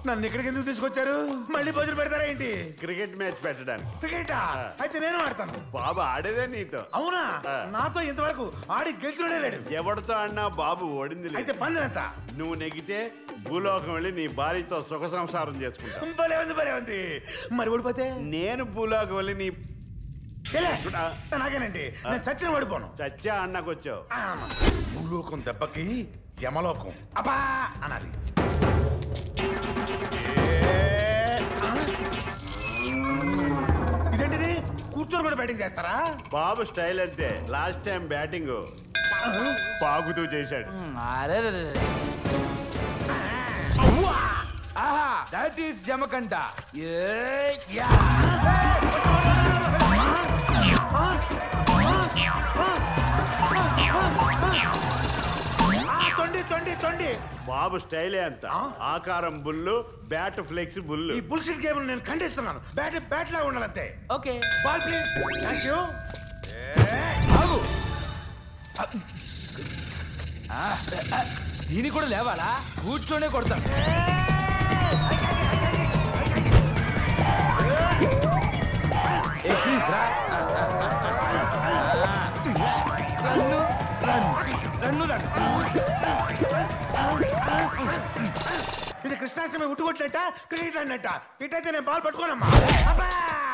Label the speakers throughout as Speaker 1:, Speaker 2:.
Speaker 1: నన్ను ఇక్కడికి ఎందుకు తీసుకొచ్చారు మళ్ళీ భోజనం పెడతారా ఏంటి
Speaker 2: క్రికెట్ మ్యాచ్ పెట్టడానికి
Speaker 1: క్రికెటా అయితే నేను ఆడతాను
Speaker 2: బాబు ఆడేదే నీతో
Speaker 1: అవునా
Speaker 2: ఆ.
Speaker 1: నాతో ఇంతవరకు ఆడి గెలిచుడే లేడు
Speaker 2: ఎవరితో అన్నా బాబు ఓడింది లేదు.
Speaker 1: అయితే పనులు ఎంత
Speaker 2: నువ్వు నెగితే భూలోకం వెళ్ళి నీ భార్యతో సుఖ సంసారం చేసుకుంటా
Speaker 1: భలే ఉంది భలే ఉంది మరి ఓడిపోతే
Speaker 2: నేను భూలోకం వెళ్ళి నీ
Speaker 1: ఏలే,
Speaker 2: ఆ.
Speaker 1: నాకేనండి నేను చచ్చిన ఓడిపోను
Speaker 2: చచ్చా అన్నకొచ్చావు
Speaker 1: ఆ, భూలోకం దెబ్బకి యమలోకం అబ్బా అనాలి ఏ, ఆ? ఇదేంటిది కూర్చొని కూడా బ్యాటింగ్ చేస్తారా
Speaker 2: బాబు స్టైల్ అంతే లాస్ట్ టైం బ్యాటింగ్ పాగుతూ చేశాడు
Speaker 3: అరే ఆహా దట్ ఈస్ జమకంట ఏ యా
Speaker 1: ఆ, తొండి తొండి తొండి
Speaker 2: బాబు స్టైలే అంత
Speaker 1: ఆ?
Speaker 2: ఆకారం బుల్లు బ్యాట్ ఫ్లెక్స్ బుల్లు
Speaker 1: ఈ బుల్షిట్ గేమ్ నేను ఖండిస్తున్నాను బ్యాట్ బ్యాట్ లాగా ఉండాలంతే
Speaker 3: okay
Speaker 1: ball please thank you
Speaker 3: ఆగు ఆ, ఆ, దీనికి కూడా లేవాలా కూర్చొనే కొడతాను ఏ, ప్లీజ్ రా రన్ను రన్ను రన్ను
Speaker 1: ఇది కృష్ణాష్టమి ఉట్టుకొట్టినట్ట క్రికెట్ అన్నట్ట ఇటైతే నేను బాల్ పట్టుకోనమ్మా అబ్బా!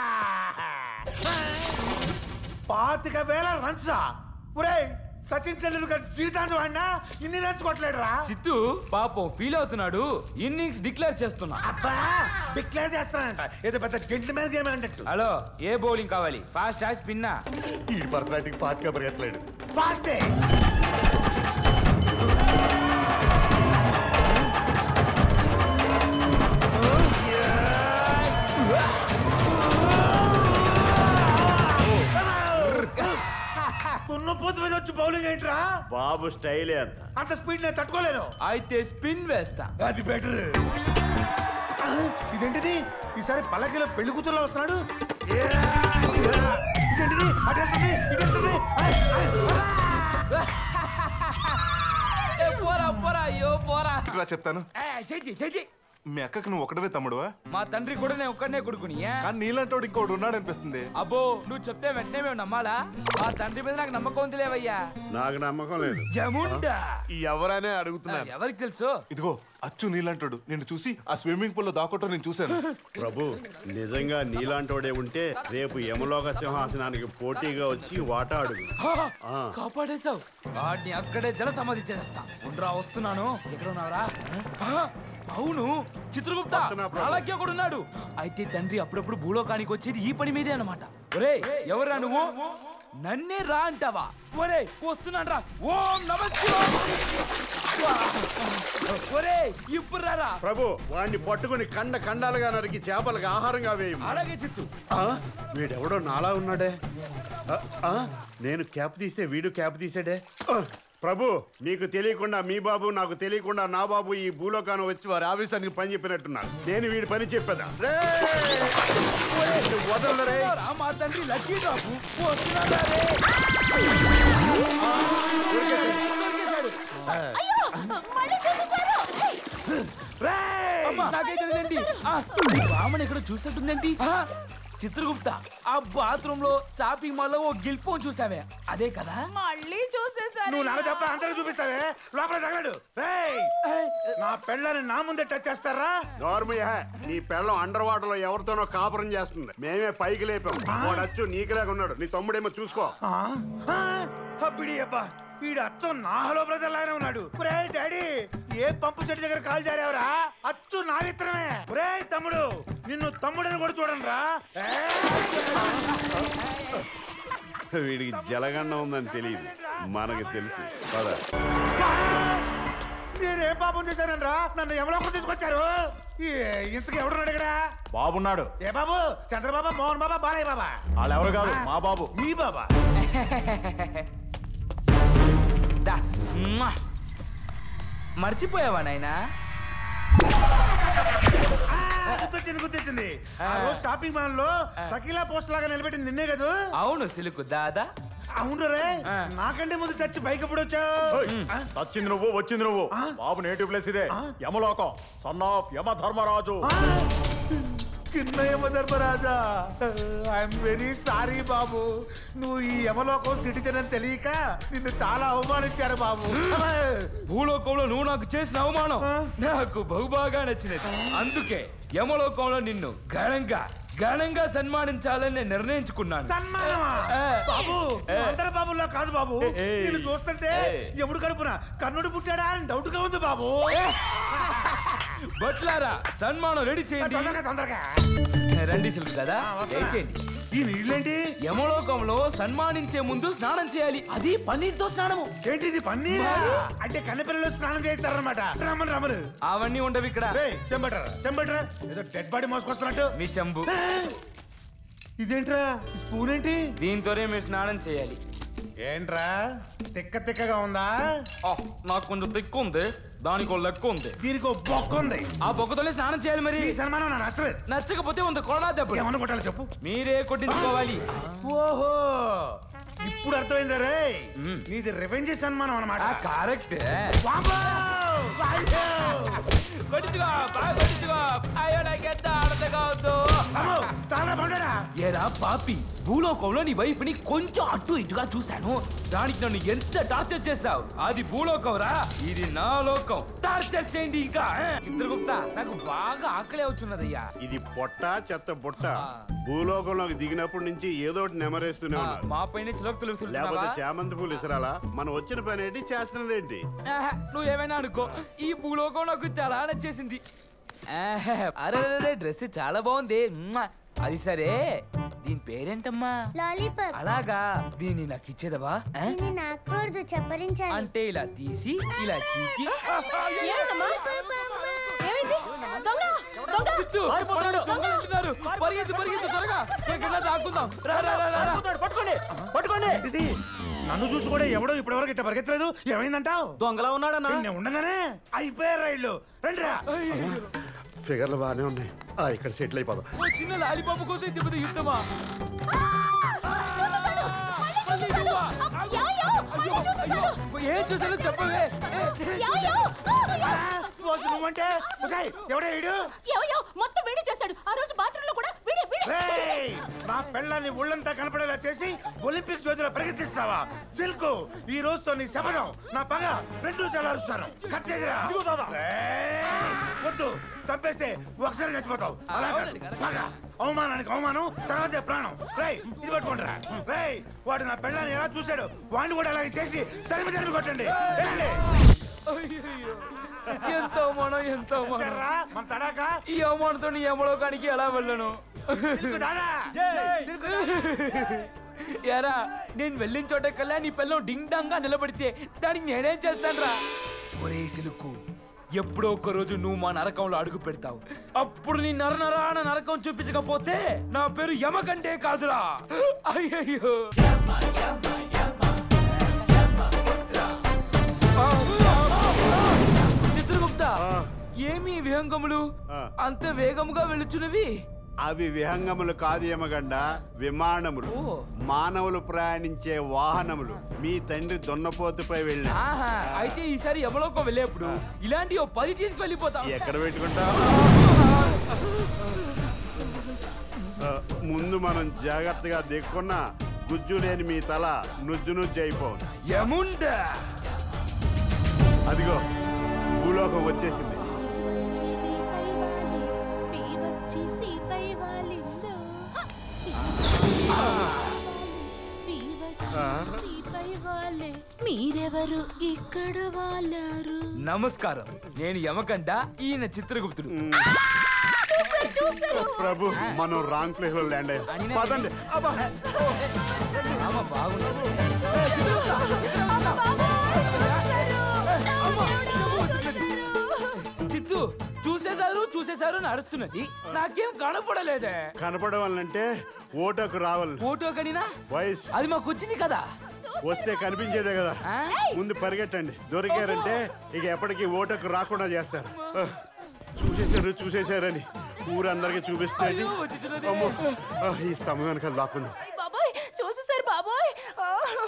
Speaker 1: పాతిక వేల రన్సా ఒరే సచిన్ టెండూల్కర్ జీవితాంతం ఆడినా ఇన్ని రన్స్ కొట్టలేడురా
Speaker 3: చిత్తు పాపం ఫీల్ అవుతున్నాడు ఇన్నింగ్స్ డిక్లేర్ చేస్తున్నా
Speaker 1: అబ్బా డిక్లేర్ చేస్తానంట ఏదో పెద్ద జెంటిల్మెన్ గేమ్ అన్నట్టు
Speaker 3: హలో ఏ బౌలింగ్ కావాలి ఫాస్ట్ హాస్ పిన్నా
Speaker 1: ఈ పర్సనాలిటీకి పాతిక పరిగెత్తలేడు ఫాస్టే తున్నపోతు మీద వచ్చి బౌలింగ్ ఏంట్రా
Speaker 2: బాబు స్టైలే అంత
Speaker 1: అంత స్పీడ్ నేను తట్టుకోలేను
Speaker 3: అయితే స్పిన్ వేస్తా
Speaker 1: అది బెటర్ ఇదేంటిది ఈసారి పల్లకిలో పెళ్లి కూతురులో వస్తున్నాడు ఏ, ఇదేంటిది అటేస్తుంది ఇటేస్తుంది
Speaker 3: ఏ, పోరా పోరా అయ్యో పోరా
Speaker 4: రా చెప్తాను
Speaker 3: ఏ, చెయ్యి చెయ్యి
Speaker 4: మీ అక్కకి నువ్వు ఒకటవే తమ్ముడువా
Speaker 3: మా తండ్రి కూడా నేను ఒక్కడనే కొడుకుని ఏ?
Speaker 4: కానీ నీలాంటోడు ఇంకోటి ఉన్నాడు అనిపిస్తుంది
Speaker 3: అబ్బో నువ్వు చెప్తే వెంటనే మేము నమ్మాలా మా తండ్రి మీద నాకు నమ్మకం ఉంది లేవయ్యా
Speaker 2: నాకు నమ్మకం లేదు
Speaker 3: జముండా
Speaker 4: ఎవరనే అడుగుతున్నాను
Speaker 3: ఎవరికి తెలుసు
Speaker 4: ఇదిగో అచ్చు నీలాంటోడు నిన్ను చూసి ఆ స్విమ్మింగ్ పూల్ లో దాక్కోవటం నేను చూశాను
Speaker 2: ప్రభు నిజంగా నీలాంటోడే ఉంటే రేపు యమలోక సింహాసనానికి పోటీగా వచ్చి వాటా అడుగు
Speaker 3: హా,
Speaker 2: ఆ.
Speaker 3: కాపాడేశావు వాడిని అక్కడే జల సమాధి చేస్తా ఉండరా వస్తున్నాను ఎక్కడ ఉన్నావురా ఆ, అవును చిత్రగుప్త
Speaker 2: వస్తున్నా ప్రభు.
Speaker 3: అలాగే కూడా ఉన్నాడు అయితే తండ్రి అప్పుడప్పుడు భూలోకానికి వచ్చేది ఈ పని మీదే అన్నమాట ఒరే ఎవరా నువ్వు నన్నే రా అంటావా ఒరే వస్తున్నాను రా ఓం నమ ఒరే ఇప్పుడు రారా
Speaker 2: ప్రభు వాడిని పట్టుకుని కండ కండాలుగా నరికి చేపలకు ఆహారంగా వేయము
Speaker 3: అలాగే చిత్తు
Speaker 2: ఆ, వీడెవడో నాలా ఉన్నాడే ఆ, ఆ, నేను క్యాప్ తీస్తే వీడు క్యాప్ తీసాడే ఆ, ప్రభు మీకు తెలియకుండా మీ బాబు నాకు తెలియకుండా నా బాబు ఈ భూలోకాన్ని వచ్చి వారి ఆఫీసానికి పని చెప్పినట్టున్నారు నేను వీడి పని చెప్పేదా రేయ్! ఒరేయ్, నువ్వు వదలరే
Speaker 3: రా, మా తండ్రి లక్కీ డ్రాపు వస్తున్నాడా రే దొరికేశాడు.
Speaker 5: మళ్ళీ చూసేశారు ఏయ్!
Speaker 3: అమ్మా, నాకైతే తెలియండి రామన్ ఇక్కడ చూసినట్టుందేంటి ఆ, చిత్రగుప్త ఆ బాత్రూమ్ లో షాపింగ్ మాల్ లో ఓ గిల్పోన్ చూసావే అదే కదా
Speaker 5: మళ్ళీ చూసేశారు
Speaker 1: నువ్వు నాకు తప్ప అందరూ చూపిస్తావే లోపల తగలడు రేయ్!
Speaker 3: ఏయ్,
Speaker 1: నా పెళ్ళని నా ముందే టచ్ చేస్తారా
Speaker 2: గౌరమయ్య నీ పెళ్ళం అండర్ వాటర్ లో ఎవరితోనో కాపురం చేస్తుంది మేమే పైకి లేపాం వాడచ్చు నీకులాగా ఉన్నాడు నీ తమ్ముడేమో చూసుకో
Speaker 1: ఆ? ఆ? అబ్బిడి అబ్బా వీడు అచ్చం నా హలో బ్రదర్ లాగానే ఉన్నాడు ఒరే డాడీ ఏ పంపు చెట్టు దగ్గర కాల్ జారేవరా అచ్చు నా విత్తనమే ఒరే తమ్ముడు నిన్ను తమ్ముడని కూడా చూడండి రా
Speaker 2: వీడికి జలగండ ఉందని తెలియదు మనకి తెలుసు పద
Speaker 1: నేనేం పాపం చేశానని రా నన్ను ఎవరో తీసుకొచ్చారు ఏ- ఇంతకు ఎవడున్నాడు ఇక్కడ
Speaker 4: బాబున్నాడు
Speaker 1: ఏ బాబు చంద్రబాబా మోహన్ బాబా బాలయ్య బాబా
Speaker 4: వాళ్ళెవరు కాదు మా బాబు
Speaker 1: మీ బాబా
Speaker 3: దా. మ్వా. మర్చిపోయావా నాయనా
Speaker 1: ఆ, గుర్తొచ్చింది గుర్తొచ్చింది ఆ రోజు షాపింగ్ మాల్ లో సకీలా పోస్ట్ లాగా నిలబెట్టింది నిన్నే కదా
Speaker 3: అవును సిలుకు దాదా
Speaker 1: అవును రే
Speaker 3: ఆ.
Speaker 1: నాకంటే ముందు చచ్చి పైకి ఎప్పుడు వచ్చావు
Speaker 6: వచ్చింది నువ్వు వచ్చింది నువ్వు బాబు నేటివ్ ప్లేస్ ఇదే యమలోకం సన్ ఆఫ్ యమ ధర్మరాజు
Speaker 1: చిన్న యమధర్మరాజా ఐఎమ్ వెరీ సారీ బాబు నువ్వు ఈ యమలోకం సిటిజన్ అని తెలియక నిన్ను చాలా అవమానించారు బాబు
Speaker 3: భూలోకంలో నువ్వు నాకు చేసిన అవమానం నాకు బహుబాగా నచ్చినది అందుకే యమలోకంలో నిన్ను ఘనంగా ఘనంగా సన్మానించాలని నేను నిర్ణయించుకున్నాను
Speaker 1: సన్మానమా
Speaker 3: ఏ.
Speaker 1: బాబు నువ్వు అందరి బాబుల్లో కాదు బాబు
Speaker 3: ఏ.
Speaker 1: నిన్ను చూస్తుంటే ఎముడు కడుపున కన్నుడు పుట్టాడా అని డౌట్ గా ఉంది బాబు
Speaker 3: బట్లారా సన్మానం రెడీ చేయండి
Speaker 1: తొందరగా తొందరగా
Speaker 3: రండి సిల్క్ కదా చేయండి
Speaker 1: ఈ నీళ్ళేంటి
Speaker 3: యమలోకంలో సన్మానించే ముందు స్నానం చేయాలి అది పన్నీర్తో స్నానము
Speaker 1: ఏంటిది పన్నీర్ అంటే కన్నెపిల్లలు స్నానం చేస్తారనమాట రమ్మని రమ్మను
Speaker 3: అవన్నీ ఉండవు ఇక్కడ
Speaker 1: రేయ్, చెంబట్రా చెంబట్రా ఏదో డెడ్ బాడీ మోసుకొస్తున్నట్టు
Speaker 3: మీ చెంబు
Speaker 1: ఇదేంట్రా ఈ స్పూన్ ఏంటి
Speaker 3: దీంతోనే మీరు స్నానం చేయాలి
Speaker 1: ఏంట్రా తిక్క తిక్కగా ఉందా
Speaker 3: ఆహ్, నాకు కొంచెం తిక్కు ఉంది దానికి ఒక లెక్క ఉంది
Speaker 1: దీనికి ఓ బొక్క ఉంది
Speaker 3: ఆ బొక్కతోనే స్నానం చేయాలి మరి
Speaker 1: ఈ సన్మానం నాకు నచ్చలేదు
Speaker 3: నచ్చకపోతే వంద కొడా దెబ్బ
Speaker 1: ఏమన్నా కొట్టాలి చెప్పు
Speaker 3: మీరే కొట్టించుకోవాలి
Speaker 1: ఓహో ఇప్పుడు అర్థమైందా రే నీది రివెంజ్ సన్మానం అనమాట
Speaker 3: కరెక్ట్
Speaker 1: వామ్మో! వాయ్యో!
Speaker 3: కొట్టించుకో బాగా కొట్టించుకో అయ్యో నాకెంత ఆడతగా ఉందో
Speaker 1: అమ్మో, చాలా బండరా
Speaker 3: ఏరా పాపి భూలోకంలో నీ వైఫ్ ని కొంచెం అటు ఇటుగా చూశాను దానికి నన్ను ఎంత టార్చర్ చేశావు అది భూలోకం రా ఇది నా లోకం టార్చర్ చేయండి ఇంకా ఆ? చిత్రగుప్త నాకు బాగా ఆకలి అవుతున్నదయ్యా
Speaker 2: ఇది పొట్ట చెత్త బుట్ట భూలోకంలోకి దిగినప్పటి నుంచి ఏదో ఒకటి నెమరేస్తూనే
Speaker 3: ఆ,
Speaker 2: ఉన్నారు
Speaker 3: మా పైన చిలకలు
Speaker 2: లేకపోతే
Speaker 3: విసురుతున్నావా?
Speaker 2: చామంతి పూలు ఇసరాలా మనం వచ్చిన పని ఏంటి చేస్తున్నది ఏంటి
Speaker 3: ఆహా, నువ్వేమైనా అనుకో ఈ భూలోకం నాకు చాలా నచ్చేసింది ఆహా, అరే డ్రెస్ చాలా బాగుంది మ్వా. అది సరే దీని పేరేంటమ్మా
Speaker 7: లాలీపాప్
Speaker 3: అలాగా దీన్ని నాకు ఇచ్చేదవా ఆ?
Speaker 7: ఇది నాకూడదు చెప్పరించాలి
Speaker 3: అంటే ఇలా తీసి ఇలా చీకి
Speaker 5: ఏమిటమ్మా? ఏమైంది దొంగ దొంగ
Speaker 3: చిత్తు, మనల్ని దొంగలు అంటున్నారు. పరిగెత్తు పరిగెత్తు త్వరగా ఎక్కడన్నా దాక్కుందాం రా రా రా, రా రా.
Speaker 1: పట్టుకోండి పట్టుకోండి ఇది నన్ను చూసి కూడా ఎవడో ఇప్పటివరకు ఇట్ట పరిగెత్తలేదు ఏమైందంటావు
Speaker 8: దొంగలా ఉన్నాడన్నా
Speaker 1: నేను ఉండగానే అయిపోయారు రైళ్ళు రండి రా
Speaker 2: ఫిగర్లు బాగానే ఉన్నాయి ఆ, ఇక్కడ సెటిల్ అయిపోదాం
Speaker 3: ఓ చిన్న లాలిపాపు కోసం ఇంత పెద్ద యుద్ధమా
Speaker 5: చూసేశాడు. మళ్ళీ చూసేశాడు. యాయో, మళ్ళీ చూసేశాడు.
Speaker 3: ఏం చూసానో చెప్పవే ఏ, ఏ,
Speaker 5: యాయో,
Speaker 1: రోజు నువ్వంటే ఉసాయ్, ఎవడే వీడు
Speaker 5: ఏవయ్యో, మొత్తం వీడి చేశాడు ఆ రోజు బాత్రూమ్ లో కూడా వీడే వీడే
Speaker 1: రేయ్! నా పెళ్ళాన్ని ఒళ్ళంతా కనపడేలా చేసి ఒలింపిక్ జ్యోతిలో ప్రగతిస్తావా సిల్క్ ఈ రోజుతో నీ శపథం నా పగ రెండు చల్లారుస్తాను కత్తెదిరా వద్దు చంపేస్తే ఒకసారి చచ్చిపోతావు అలా కాదు. పగ అవమానానికి అవమానం తర్వాతే ప్రాణం రేయ్ ఇది పట్టుకుంటారా రేయ్ వాడు నా పెళ్ళాన్ని ఎలా చూశాడు వాడిని కూడా అలాగే చేసి తరిమి తరిమి కొట్టండి వెళ్ళండి.
Speaker 3: అయ్యయ్యో. ఎంత అవమానం ఎంత అవమానం
Speaker 1: చూశారా? మన తడాక
Speaker 3: ఈ అవమానంతో నీ యమలోకానికి ఎలా వెళ్ళను
Speaker 1: సిల్క్ దాదా సిల్క్
Speaker 3: యారా నేను వెళ్ళిన చోట కల్లా నీ పిల్లం డింగ్ డాంగ్ గా నిలబడితే దానికి నేనేం చేస్తానురా ఒరే సిలుకు ఎప్పుడో ఒక రోజు నువ్వు మా నరకంలో అడుగు పెడతావు అప్పుడు నీ నర నరాన నరకం చూపించకపోతే నా పేరు యమకంటే కాదురా అయ్యయ్యో చిత్రగుప్త ఏమి విహంగములు
Speaker 2: ఆ.
Speaker 3: అంత వేగముగా వెళుచున్నవి
Speaker 2: అవి విహంగములు కాదు యమగండ విమానములు
Speaker 3: ఓ.
Speaker 2: మానవులు ప్రయాణించే వాహనములు మీ తండ్రి దున్నపోతుపై వెళ్ళిన
Speaker 3: ఆహా అయితే ఈసారి యమలోకం వెళ్ళేప్పుడు ఇలాంటి ఓ పది తీసుకెళ్ళిపోతాం
Speaker 2: ఎక్కడ పెట్టుకుంటా ముందు మనం జాగ్రత్తగా దిక్కున్నా గుజ్జు లేని మీ తల నుజ్జు నుజ్జు అయిపోను
Speaker 3: యముండ
Speaker 2: అదిగో భూలోకం వచ్చేసింది
Speaker 5: మీరెవరు ఇక్కడ వాళ్ళారు
Speaker 3: నమస్కారం నేను యమకంట ఈయన చిత్రగుప్తుడు
Speaker 5: చూసారు చూసారు
Speaker 2: ప్రభు మనం రాంగ్ ప్లేస్ లో ల్యాండ్ అయ్యాం
Speaker 3: అనినే-
Speaker 2: పదండి అబ్బా
Speaker 3: ఆమ బాగుంది చిత్తు చూసేశారు చూసేశారు అని అరుస్తున్నది నాకేం కనపడలేదే
Speaker 2: కనపడవాలంటే ఓటకు రావాలి
Speaker 3: ఫోటో కనినా
Speaker 2: వయసు
Speaker 3: అది మాకు వచ్చింది కదా
Speaker 2: వస్తే కనిపించేదే కదా
Speaker 3: ఆ?
Speaker 2: ముందు పరిగెట్టండి దొరికారంటే ఇక ఎప్పటికీ ఓటకు రాకుండా చేస్తారు ఆ, చూసేశారు చూసేశారని ఊరందరికీ చూపిస్తే
Speaker 3: అయ్యో, వచ్చేసినది.
Speaker 2: అమ్మో, ఆ, ఈ స్తంభం వెనకాల దాక్కుందాం
Speaker 5: బాబాయ్ చూసేసారు బాబాయ్ ఆ,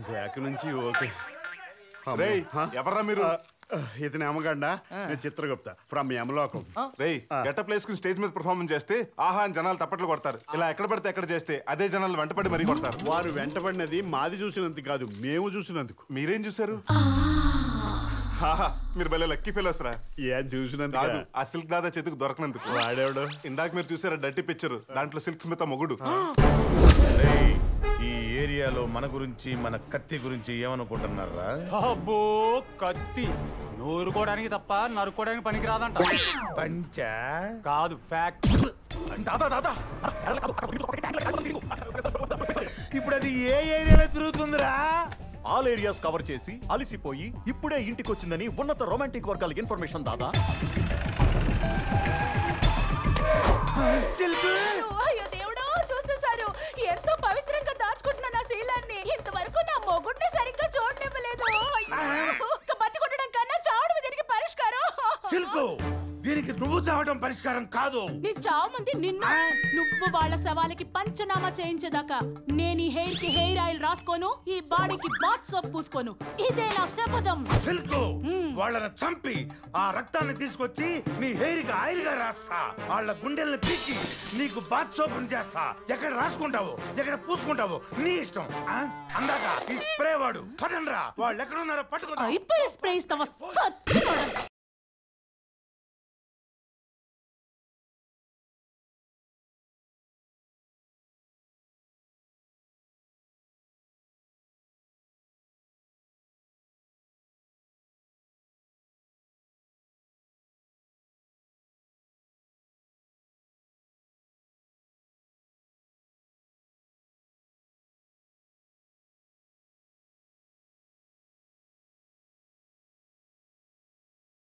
Speaker 2: బ్యాక్ నుంచి ఓకే అమ్మో.
Speaker 4: రేయ్
Speaker 2: హ?
Speaker 4: ఎవర్రా మీరు
Speaker 2: ఆ, ఆ, ఇతని అమ్మగండ నేను చిత్రగుప్త ఫ్రమ్ యమలోకం
Speaker 4: రేయ్ గెటప్ వేసుకుని స్టేజ్ మీద పర్ఫార్మెన్స్ చేస్తే ఆహా అని జనాలు తప్పట్లు కొడతారు ఇలా ఎక్కడ పడితే ఎక్కడ చేస్తే అదే జనాలు వెంటపడి మరీ కొడతారు
Speaker 2: వారు వెంటబడినది మాది చూసినందుకు కాదు మేము చూసినందుకు
Speaker 4: మీరేం చూసారు ఆహా, మీరు భలే లక్కీ ఫెలోస్ రా
Speaker 2: ఏం చూసినందుకు
Speaker 4: కాదు ఆ సిల్క్ దాదా చేతికి దొరకనందుకు
Speaker 2: వాడేవాడు
Speaker 4: ఇందాక మీరు చూసారా డట్టి పిక్చర్ దాంట్లో సిల్క్ స్మిత మొగుడు
Speaker 1: రేయ్, ఈ ఏరియాలో మన గురించి మన కత్తి గురించి ఏమనుకుంటున్నారా
Speaker 8: అబ్బో కత్తి నూరుకోవడానికి తప్ప నరుక్కోవడానికి పనికి రాదంట
Speaker 1: పంచా
Speaker 8: కాదు ఫ్యాక్ట్
Speaker 1: దాదా దాదా ఇప్పుడు అది ఏ ఏరియాలో తిరుగుతుందిరా
Speaker 6: ఆల్ ఏరియాస్ కవర్ చేసి అలిసిపోయి ఇప్పుడే ఇంటికి వచ్చిందని ఉన్నత రొమాంటిక్ వర్గాల ఇన్ఫర్మేషన్ దాదా
Speaker 1: చిలుకు
Speaker 5: అయ్యో దేవుడో చూసేశారు ఎంతో పవిత్రంగా దాచుకుంటున్న నా శీలాన్ని ఇంతవరకు నా మొగుడిని సరిగ్గా చూడనివ్వలేదు అయ్యో, ఒక్క బతి కొట్టడం కన్నా చావడం దీనికి పరిష్కారం
Speaker 1: సిల్కు దీనికి నువ్వు చావడం పరిష్కారం కాదు
Speaker 5: నీ చావమంది నిన్న నువ్వు వాళ్ళ శవాలకి పంచనామా చేయించేదాకా నేను ఈ హెయిర్ కి హెయిర్ ఆయిల్ రాసుకోను ఈ బాడీకి బాత్ సోప్ పూసుకోను ఇదే నా శపథం
Speaker 1: సిల్కు వాళ్ళని చంపి ఆ రక్తాన్ని తీసుకొచ్చి నీ హెయిర్ కి ఆయిల్ గా రాస్తా వాళ్ళ గుండెల్ని పీకి నీకు బాత్ సోప్ చేస్తా ఎక్కడ రాసుకుంటావు ఎక్కడ పూసుకుంటావు నీ ఇష్టం ఆ? అందాక ఈ స్ప్రే వాడు పదండ్రా వాళ్ళు ఎక్కడ ఉన్నారో పట్టుకుంటా
Speaker 5: అయిపోయి స్ప్రే ఇస్తావా సచ్చినోడా